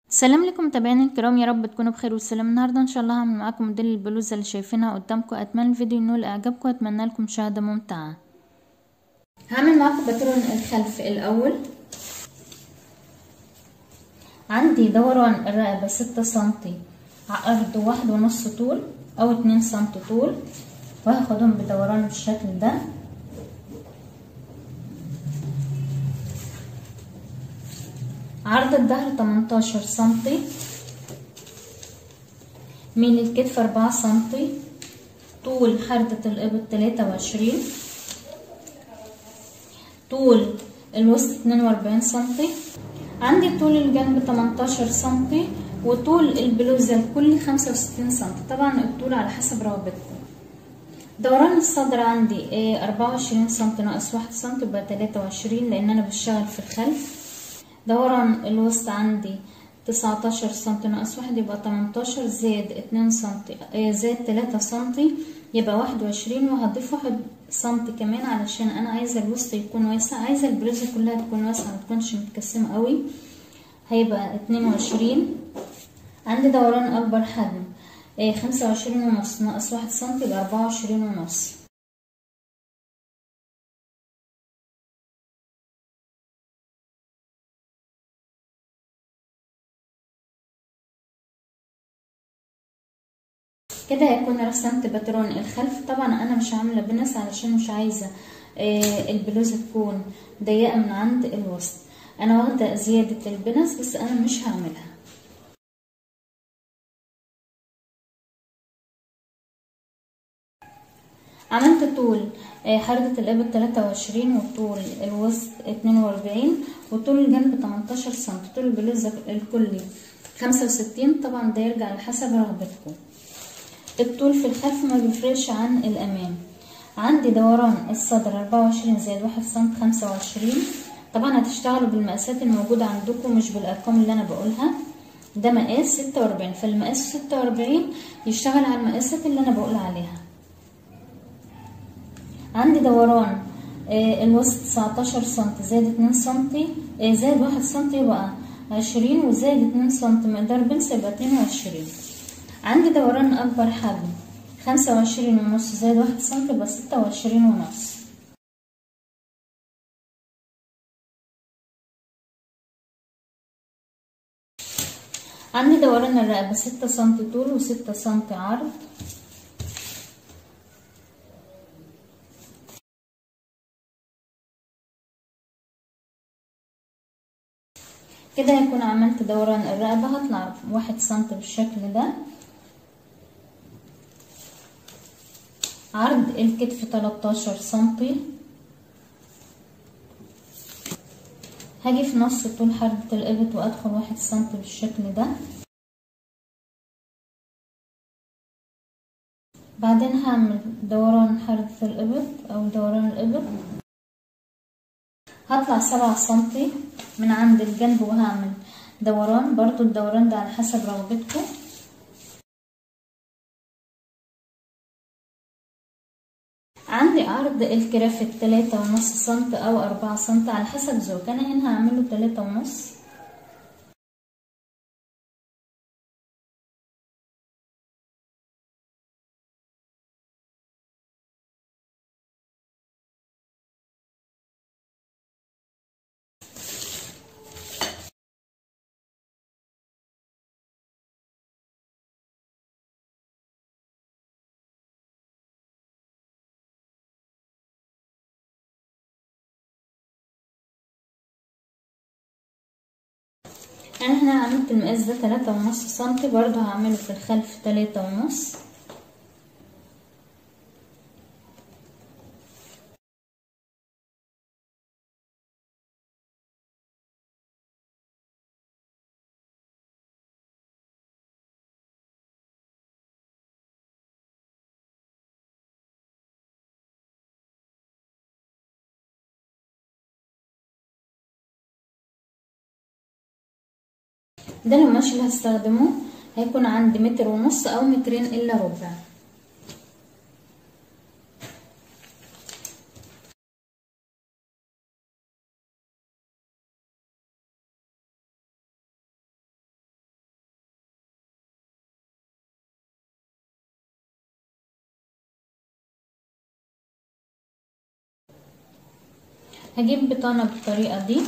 سلام لكم متابعينا الكرام يا رب تكونوا بخير وسلام النهارده ان شاء الله هعمل معاكم موديل البلوزه اللي شايفينها قدامكم اتمنى الفيديو ينول اعجابكم واتمنى لكم مشاهده ممتعه هعمل معاكم باترون الخلف الاول عندي دوران الرقبه ستة سنتي عرض واحد ونص طول او اتنين سنتي طول وهاخدهم بدوران بالشكل ده عرض الظهر 18 سنتي ميل الكتف 4 سنتي طول حردة الإبط 23 طول الوسط 42 سنتي عندي طول الجنب 18 سنتي وطول البلوزة الكلي 65 سنتي طبعا الطول على حسب رغبتكم دوران الصدر عندي 24 سنتي ناقص 1 سنتي يبقى 23 لان انا بشتغل في الخلف دوران الوسط عندي تسعتاشر سنتي ناقص واحد يبقى تمنتاشر زائد اتنين سنتي زائد تلاتة سنتي يبقى واحد وعشرين وهضيف واحد سنتي كمان علشان انا عايزة الوسط يكون واسع عايزة البريزة كلها تكون واسعة متكونش متكسمة قوي هيبقى اتنين وعشرين عندي دوران اكبر حجم خمسة وعشرين ونص ناقص واحد سنتي يبقى اربعة وعشرين ونص كده هيكون رسمت باترون الخلف طبعا انا مش عامله بنس علشان مش عايزه آه البلوزه تكون ضيقه من عند الوسط انا واخده زياده البنس بس انا مش هعملها عملت طول آه حردة الإبط تلاتة وعشرين وطول الوسط اتنين وأربعين وطول الجنب تمنتاشر سنتي طول البلوزة الكلي خمسة وستين طبعا ده يرجع لحسب رغبتكم الطول في الخلف ما بيفرقش عن الامام عندي دوران الصدر اربعة وعشرين زائد واحد سنت خمسة وعشرين طبعا هتشتغلوا بالمقاسات الموجودة عندكم مش بالارقام اللي انا بقولها ده مقاس ستة واربعين فالمقاس ستة واربعين يشتغل على المقاسات اللي انا بقول عليها عندي دوران آه الوسط تسعتاشر سنتي زائد اتنين سنتي آه زائد واحد سنتي يبقى عشرين وزائد اتنين سنتي مقدار بنس يبقى اتنين وعشرين عندي دوران اكبر حجم خمسة وعشرين ونص زائد واحد سنتي يبقى ستة وعشرين ونص عندي دوران الرقبة ستة سنتي طول وستة سنتي عرض كده هيكون عملت دوران الرقبة هطلع واحد سنتي بالشكل ده عرض الكتف تلاتاشر سنتي هاجي في نص طول حردة الإبط وأدخل واحد سنتي بالشكل ده بعدين هعمل دوران حردة الإبط أو دوران الإبط هطلع سبعة سنتي من عند الجنب وهعمل دوران برضو الدوران ده على حسب رغبتكم عندي عرض الكرافت تلاتة ونص سنت او اربعة سنت على حسب ذوق انا هنا هعمله تلاتة ونص انا هنا عملت المقاس ده تلاتة ونص سنتي برضو هعمله في الخلف تلاتة ونص ده القماش اللي هستخدمه هيكون عندي متر ونص او مترين الا ربع هجيب بطانة بالطريقة دي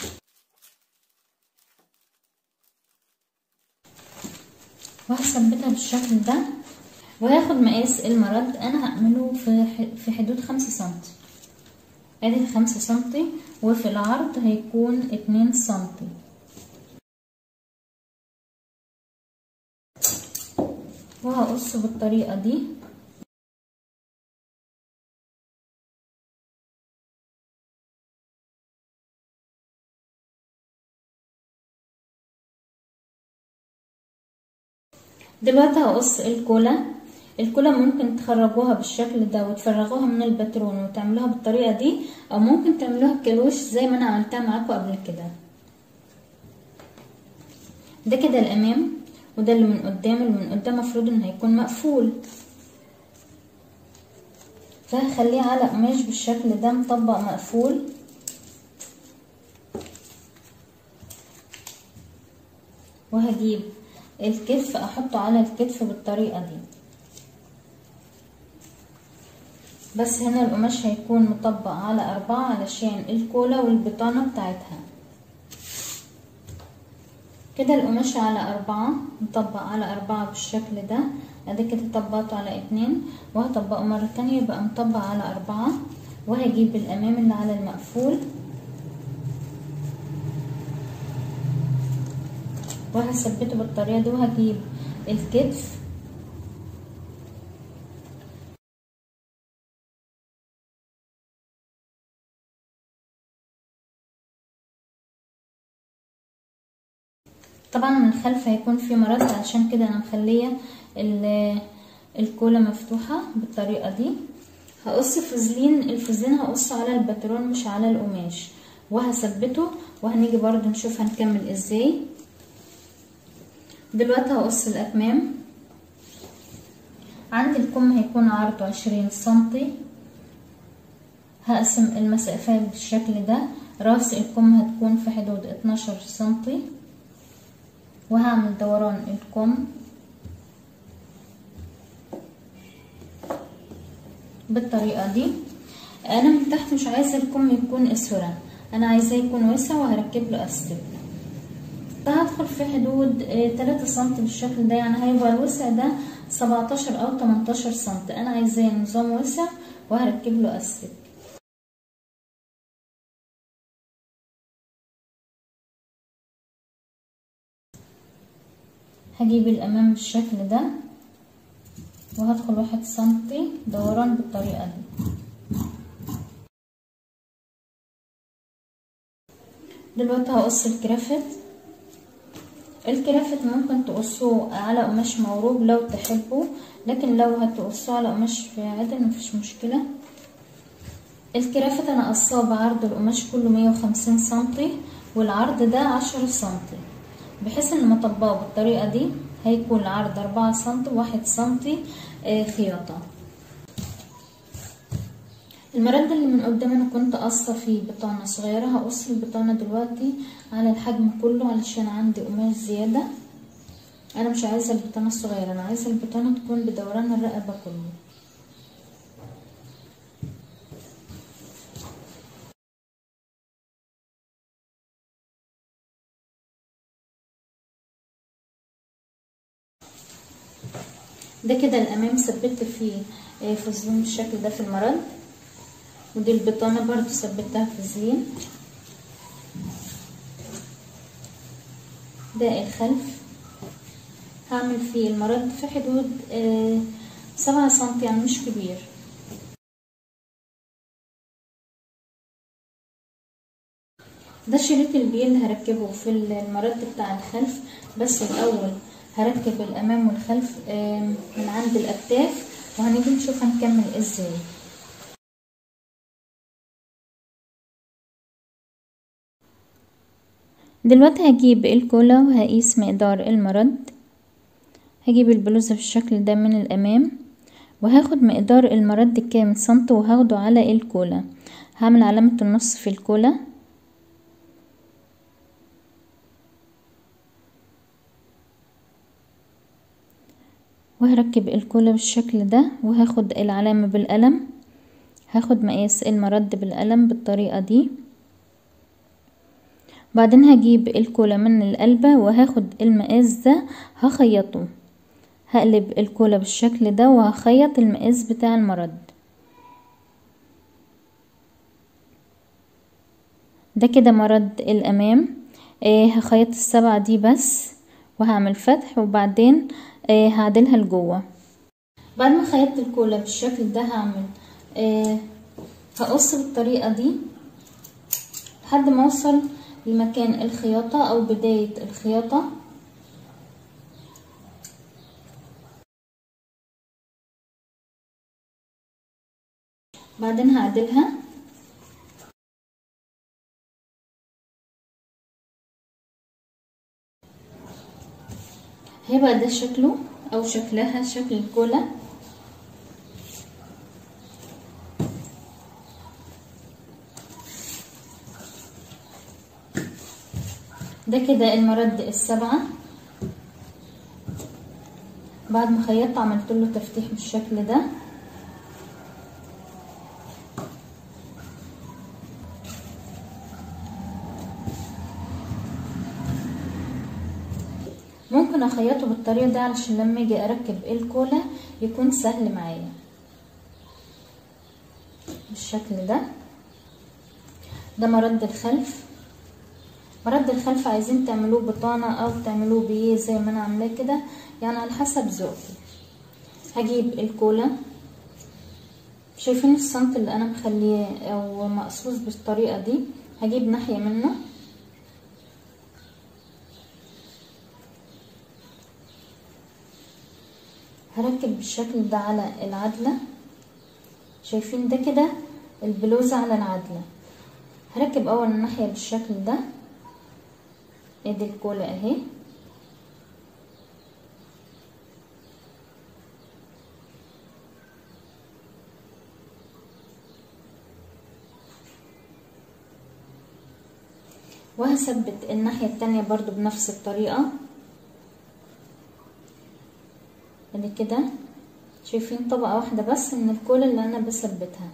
وهثبتها بالشكل ده وهاخد مقاس المرد انا هعمله في في حدود خمسة سنتي ادي خمسة سنتي وفي العرض هيكون اتنين سنتي وهقصه بالطريقة دي دلوقتي هقص الكولا الكولا ممكن تخرجوها بالشكل ده وتفرغوها من الباترون وتعملوها بالطريقة دي او ممكن تعملوها كلوش زي ما انا عملتها معاكم قبل كده ده كده الامام وده اللي من قدام اللي من قدام مفروض ان هيكون مقفول فهخليه على قماش بالشكل ده مطبق مقفول وهجيب الكتف احطه على الكتف بالطريقة دي بس هنا القماش هيكون مطبق على أربعة علشان الكولا والبطانة بتاعتها كده القماش على أربعة مطبق على أربعة بالشكل ده ادي كده طبقته على اتنين وهطبقه مرة تانية يبقى مطبق على أربعة وهجيب الأمام اللي على المقفول وهثبته بالطريقة دي وهجيب الكتف طبعا من الخلف هيكون في مرد عشان كده انا مخليه الكولا مفتوحه بالطريقه دي هقص فوزلين الفوزلين هقصه على الباترون مش على القماش وهثبته وهنيجي برضو نشوف هنكمل ازاي دلوقتي هقص الاكمام عندي الكم هيكون عرضه عشرين سنتي هقسم المسافات بالشكل ده راس الكم هتكون في حدود اتناشر سنتي وهعمل دوران الكم بالطريقة دي انا من تحت مش عايزة الكم يكون اسورة انا عايزاه يكون واسع وهركب له استك فهدخل في حدود تلاتة سنتي بالشكل ده يعني هيبقى الوسع ده سبعتاشر او تمنتاشر سنتي انا عايزاه نظام واسع وهركب له استك هجيب الامام بالشكل ده وهدخل واحد سنتي دوران بالطريقة دي دلوقتي هقص الكرافت الكرافت ممكن تقصوه على قماش موروب لو تحبوا لكن لو هتقصوه على قماش عادي مفيش مشكلة الكرافت انا قصاه بعرض القماش كله مية وخمسين سنتي والعرض ده عشرة سنتي بحيث ان مطبقه بالطريقة دي هيكون العرض أربعة سنتي وواحد سنتي خياطة المرد اللي من قدام انا كنت قصة فيه بطانة صغيرة هقص البطانة دلوقتي على الحجم كله علشان عندي قماش زيادة انا مش عايزة البطانة الصغيرة انا عايزة البطانة تكون بدوران الرقبة كله ده كده الامام ثبت فيه فازلين بالشكل ده في المرد ودي البطانه برضو ثبتها فازلين ده الخلف هعمل فيه المرد في حدود سبعة سنتي يعني مش كبير ده شريط البي اللي هركبه في المرد بتاع الخلف بس الاول هركب الامام والخلف من عند الاكتاف وهنيجي نشوف هنكمل ازاي دلوقتي هجيب الكولا وهقيس مقدار المرد هجيب البلوزة بالشكل ده من الامام وهاخد مقدار المرد كام سنت وهاخده على الكولا هعمل علامة النص في الكولا وهركب الكولا بالشكل ده وهاخد العلامة بالقلم هاخد مقاس المرد بالقلم بالطريقة دي بعدين هجيب الكولا من القلبة وهاخد المقاس ده هخيطه هقلب الكولا بالشكل ده وهخيط المقاس بتاع المرد ده كده مرد الامام آه هخيط السبعة دي بس وهعمل فتح وبعدين آه هعدلها لجوه بعد ما خيطت الكولا بالشكل ده هعمل آه هقص بالطريقة دي لحد ما اوصل لمكان الخياطة او بداية الخياطة بعدين هعدلها هيبقى ده شكله او شكلها شكل الكولا ده كده المرد السبعة بعد ما خيطت عملت له تفتيح بالشكل ده ممكن اخيطه بالطريقه دي علشان لما اجي اركب الكولا يكون سهل معايا بالشكل ده ده مرد الخلف مرد الخلف عايزين تعملوه بطانة او تعملوه بيه زي ما انا عاملاه كده يعني على حسب ذوقي هجيب الكولا شايفين السنت اللي انا مخليه او مقصوص بالطريقة دي هجيب ناحية منه هركب بالشكل ده على العدلة شايفين ده كده البلوزة على العدلة هركب اول الناحية بالشكل ده ادي الكولا اهي وهثبت الناحية التانية برضو بنفس الطريقة ادي كده شايفين طبقة واحدة بس من الكولا اللي انا بثبتها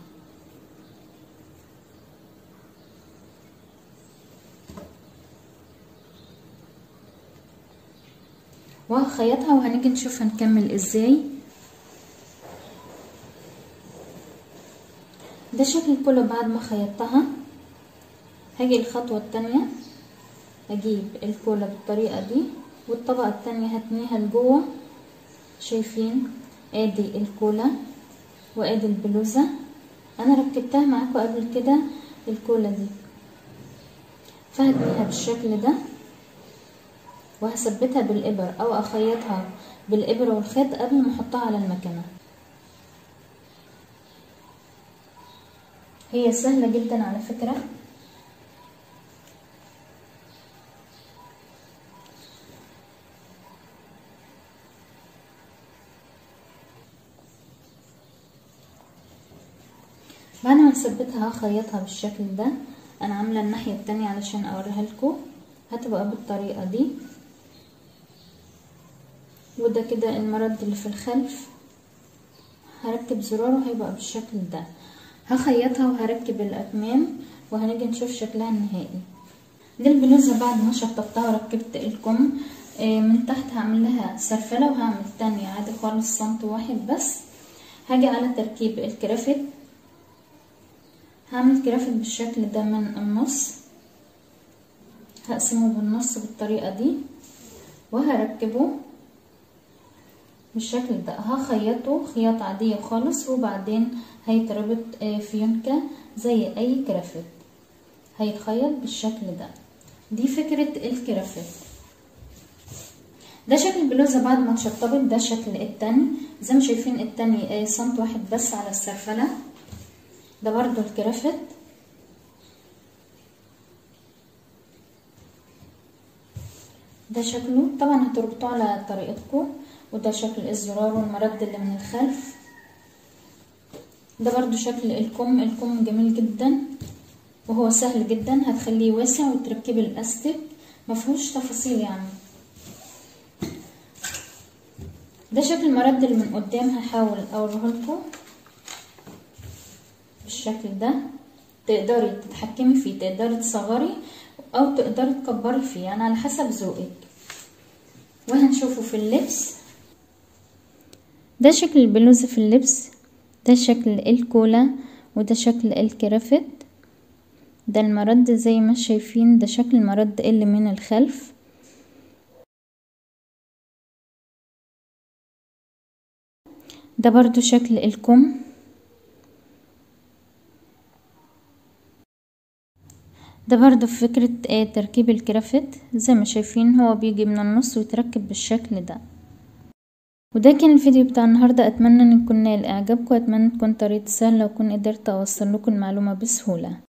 وهخيطها وهنيجي نشوف هنكمل ازاي ده شكل الكولا بعد ما خيطتها هاجي الخطوة التانية هجيب الكولا بالطريقة دي والطبقة التانية هتنيها لجوه شايفين ادي الكولا وادي البلوزة انا ركبتها معاكم قبل كده الكولا دي فهتنيها بالشكل ده وهثبتها بالإبر أو أخيطها بالإبرة والخيط قبل ما أحطها على المكنة هي سهلة جدا على فكرة بعد ما نثبتها هخيطها بالشكل ده انا عامله الناحيه التانية علشان اوريها لكم هتبقى بالطريقه دي وده كده المرد اللي في الخلف هركب زراره هيبقى بالشكل ده هخيطها وهركب الاكمام وهنيجي نشوف شكلها النهائي دي البلوزه بعد ما شطبتها وركبت الكم من تحت هعمل لها سرفله وهعمل تانية عادي خالص سنت واحد بس هاجي على تركيب الكرافت هعمل كرافت بالشكل ده من النص هقسمه بالنص بالطريقة دي وهركبه بالشكل ده هخيطه خياطة عادية خالص وبعدين هيتربط فيونكة زي اي كرافت هيتخيط بالشكل ده دي فكرة الكرافت ده شكل البلوزة بعد ما اتشطبت ده شكل التاني زي ما شايفين التاني سنت واحد بس على السرفلة ده برضو الكرافت ده شكله طبعا هتربطوه على طريقتكم وده شكل الزرار والمرد اللي من الخلف ده برضو شكل الكم الكم جميل جدا وهو سهل جدا هتخليه واسع وتركبي الاستك مفيهوش تفاصيل يعني ده شكل المرد اللي من قدام هحاول اوريه لكم بالشكل ده تقدري تتحكمي فيه تقدري تصغري او تقدري تكبري فيه يعني على حسب ذوقك وهنشوفه في اللبس ده شكل البلوزة في اللبس ده شكل الكولا وده شكل الكرافت ده المرد زي ما شايفين ده شكل المرد اللي من الخلف ده برضو شكل الكم ده برضو فكرة تركيب الكرافت زي ما شايفين هو بيجي من النص ويتركب بالشكل ده وده كان الفيديو بتاع النهاردة اتمنى ان يكون نال اعجابكم واتمنى تكون طريقة سهلة واكون قدرت اوصل لكم المعلومة بسهولة